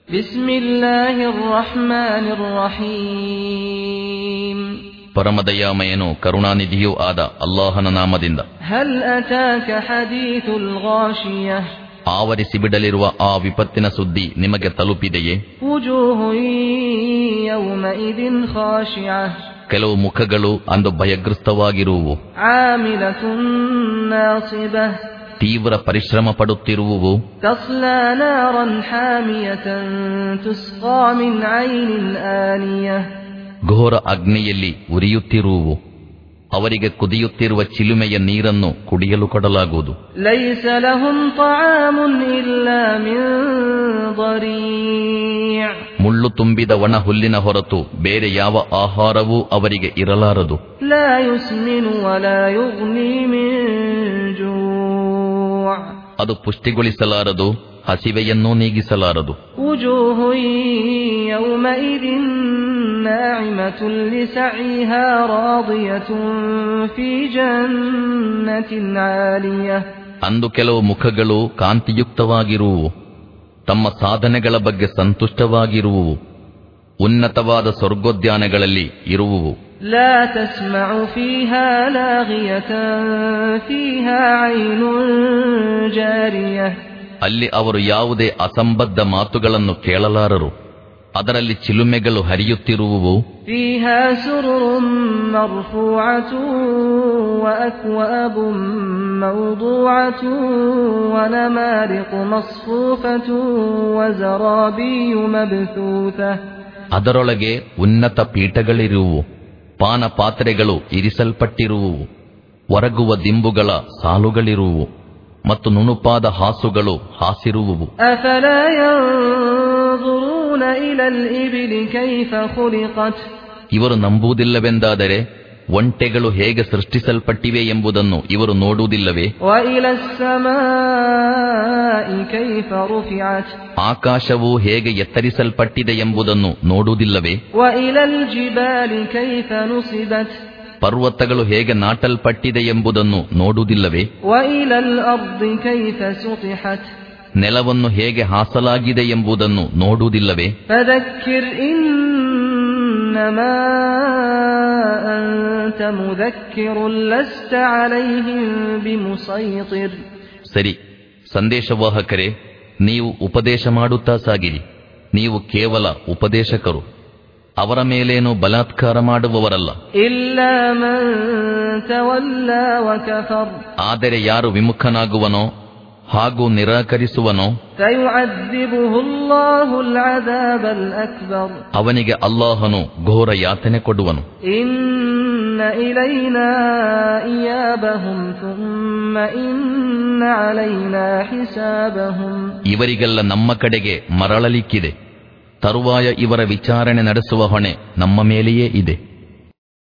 بسم الله الرحمن الرحيم ಪರಮದಯಾಮಯನು ಕರುಣಾನಿಧಿಯೂ ಆದ ಅಲ್ಲಾಹನ ನಾಮದಿಂದ هل أتاك حديث الغاشية ಆವರಿಸಿ ಬಿಡಲಿರುವ ಆ ವಿಪತ್ತಿನ ಸುದ್ದಿ ನಿಮಗೆ ತಲುಪಿದೆಯೇ وجوه يومئذ خاشعة ಕೆಲವು ಮುಖಗಳು ಅಂದು ಭಯಗ್ರಸ್ತವಾಗಿರುವು عاملة ناصبة ತೀವ್ರ ಪರಿಶ್ರಮ ಪಡುತ್ತಿರುವುವು تصلى نارا حامية تسقى من عين آنية ಘೋರ ಅಗ್ನಿಯಲ್ಲಿ ಉರಿಯುತ್ತಿರುವು ಅವರಿಗೆ ಕುದಿಯುತ್ತಿರುವ ಚಿಲುಮೆಯ ನೀರನ್ನು ಕುಡಿಯಲು ಕೊಡಲಾಗುವುದು ليس لهم طعام إلا من ضريع ಮುಳ್ಳು ತುಂಬಿದ ಒಣ ಹುಲ್ಲಿನ ಹೊರತು ಬೇರೆ ಯಾವ ಆಹಾರವೂ ಅವರಿಗೆ ಇರಲಾರದು لا يسمن ولا يغني من جوع ಅದು ಪುಷ್ಟಿಗೊಳಿಸಲಾರದು ಹಸಿವೆಯನ್ನೂ ನೀಗಿಸಲಾರದು وجوه يومئذ ناعمة لسعيها راضية في جنة عالية ಅಂದು ಕೆಲವು ಮುಖಗಳು ಕಾಂತಿಯುಕ್ತವಾಗಿರುವು ತಮ್ಮ ಸಾಧನೆಗಳ ಬಗ್ಗೆ ಸಂತುಷ್ಟವಾಗಿರುವುವು ಉನ್ನತವಾದ ಸ್ವರ್ಗೋದ್ಯಾನಗಳಲ್ಲಿ ಇರುವುವು لا تسمع فيها لاغية فيها عين جارية ಅಲ್ಲಿ ಅವರು ಯಾವುದೇ ಅಸಂಬದ್ಧ ಮಾತುಗಳನ್ನು ಕೇಳಲಾರರು ಅದರಲ್ಲಿ ಚಿಲುಮೆಗಳು ಹರಿಯುತ್ತಿರುವುವು فيها سرر مرفوعة وأكواب موضوعة ونمارق مصفوفة وزرابي مبثوثة ಅದರೊಳಗೆ ಉನ್ನತ ಪೀಠಗಳಿರುವುವು ಪಾನ ಪಾತ್ರೆಗಳು ಇರಿಸಲ್ಪಟ್ಟಿರುವುವು ಒರಗುವ ದಿಂಬುಗಳ ಸಾಲುಗಳಿರುವುವು ಮತ್ತು ನುಣುಪಾದ ಹಾಸುಗಳು ಹಾಸಿರುವುವು أفلا ينظرون إلى الإبل كيف خلقت ಇವರು ನಂಬುವುದಿಲ್ಲವೆಂದಾದರೆ ಒಂಟೆಗಳು ಹೇಗೆ ಸೃಷ್ಟಿಸಲ್ಪಟ್ಟಿವೆ ಎಂಬುದನ್ನು ಇವರು ನೋಡುವುದಿಲ್ಲವೇ وإلى السماء كيف رفعت ಆಕಾಶವು ಹೇಗೆ ಎತ್ತರಿಸಲ್ಪಟ್ಟಿದೆ ಎಂಬುದನ್ನು ನೋಡುವುದಿಲ್ಲವೇ وإلى الجبال كيف نصبت ಪರ್ವತಗಳು ಹೇಗೆ ನಾಟಲ್ಪಟ್ಟಿದೆ ಎಂಬುದನ್ನು ನೋಡುವುದಿಲ್ಲವೇ وإلى الأرض كيف سطحت ನೆಲವನ್ನು ಹೇಗೆ ಹಾಸಲಾಗಿದೆ ಎಂಬುದನ್ನು ನೋಡುವುದಿಲ್ಲವೇ فذكر إنما أنت مذكر لست عليهم بمسيطر ಸರಿ ಸಂದೇಶವಾಹಕರೇ ನೀವು ಉಪದೇಶ ಮಾಡುತ್ತಾ ಸಾಗಿರಿ ನೀವು ಕೇವಲ ಉಪದೇಶಕರು ಅವರ ಮೇಲೇನೂ ಬಲಾತ್ಕಾರ ಮಾಡುವವರಲ್ಲ إلا من تولى وكفر ಆದರೆ ಯಾರು ವಿಮುಖನಾಗುವನೋ ಹಾಗೂ ನಿರಾಕರಿಸುವನೋ فيعذبه الله العذاب الأكبر ಅವನಿಗೆ ಅಲ್ಲಾಹನು ಘೋರ ಯಾತನೆ ಕೊಡುವನು إن إلينا إيابهم ثم إن علينا حسابهم ಇವರಿಗೆಲ್ಲ ನಮ್ಮ ಕಡೆಗೆ ಮರಳಲಿಕ್ಕಿದೆ ತರುವಾಯ ಇವರ ವಿಚಾರಣೆ ನಡೆಸುವ ಹೊಣೆ ನಮ್ಮ ಮೇಲೆಯೇ ಇದೆ